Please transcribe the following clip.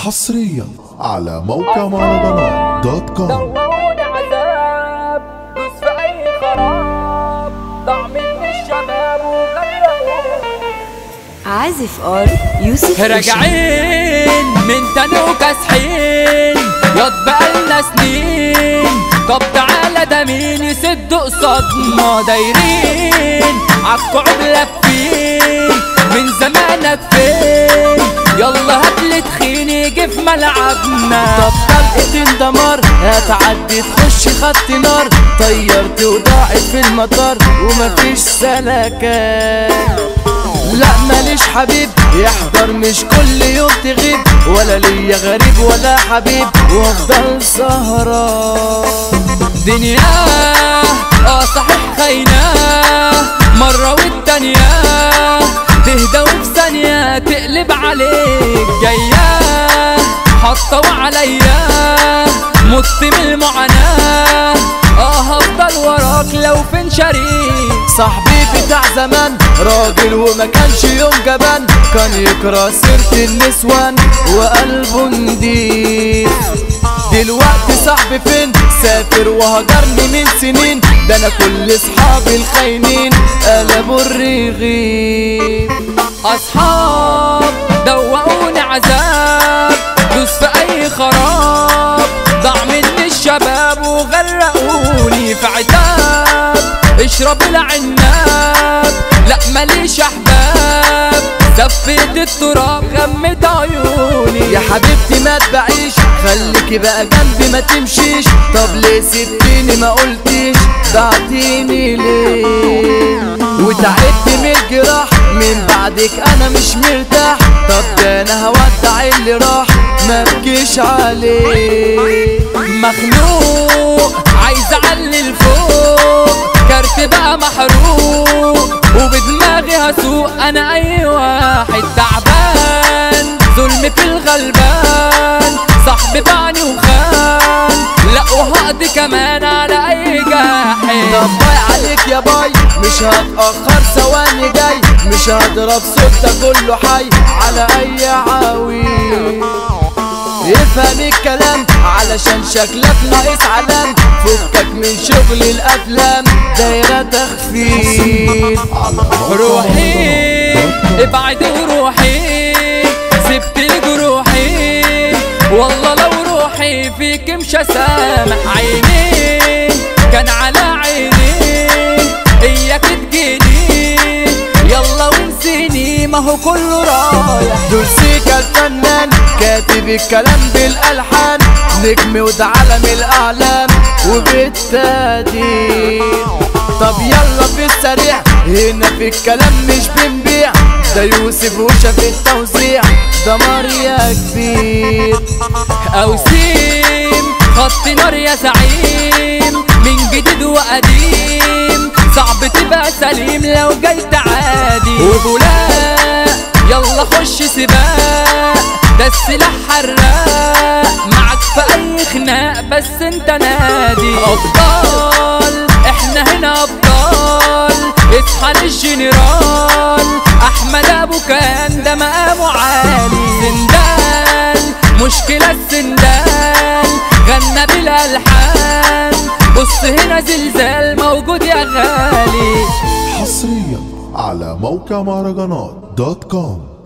حصريا على موقع مهرجانات دوت كوم دوروني عذاب دوس في اي خراب ضاع مني الشباب وغرقوني عازف ار يوسف راجعين من تاني وكاسحين ياض بقالنا سنين طب تعالى ده مين يسد قصادنا دايرين عالكعب لافين من زمانك فين يلا هاتلي تخين يجي في ملعبنا طب طلقة دمار هتعدي تخش خط نار طيرت وضاعت في المطار ومفيش سلكات لا ماليش حبيب يحضر مش كل يوم تغيب ولا ليا غريب ولا حبيب وافضل سهران دنيا اه صحيح خاينة مرة والتانية تهدى وفي ثانية تقلب عليك جاية حطوا عليا مت من المعاناة اه هفضل وراك لو فين شريك صاحبي بتاع زمان راجل وما كانش يوم جبان كان يقرا سيرة النسوان وقلبه نضيف دلوقتي صاحبي فين سافر وهجرني من سنين ده انا كل اصحابي الخاينين قلبوا الرغيف اصحاب دوقوني عذاب دوس في اي خراب ضاع مني الشباب وغرقوني في عتاب اشرب العناب لا ماليش احباب سفيت التراب غمت عيوني يا حبيبتي ما تبعيش خليكي بقى جنبي ما تمشيش طب ليه سبتيني ما قلتيش بعتيني ليه وتعبت من الجراح من بعدك انا مش مرتاح طب ده انا هودع اللي راح ما بكيش عليه مخنوق عايز اعلي لفوق كارت بقى محروق وبدماغي هسوق انا اي واحد تعبان ظلم في الغلبان صاحبي باعني وخان لا وهقضي كمان على اي جاحد طب باي عليك يا باي مش هتأخر ثواني جاي مش هضرب صوت ده كله حي على اي عاوي افهم الكلام علشان شكلك ناقص علام فكك من شغل الافلام دايرة تخفيف روحي ابعد وروحي سبت لي جروحي والله لو روحي فيك مش هسامح عيني كان على عيني اياك تجيني يلا وانسيني ما هو كله رايح دول سيكا الفنان كاتب الكلام بالالحان نجم وده علم الاعلام وبالتقدير طب يلا في السريع هنا في الكلام مش بنبيع ده يوسف وشا في التوزيع دمار يا كبير اوسيم خط نار يا زعيم من جديد وقديم صعب تبقى سليم لو جاي تعادي وبولاق يلا خش سباق ده السلاح حراق معاك في اي خناق بس انت نادي ابطال احنا هنا ابطال اصحى للجنرال احمد ابو كان ده مقامه عالي سندال مشكلة السندال غنى بالالحان بص هنا زلزال موجود يا غالي حصريا على موقع مهرجانات دوت كوم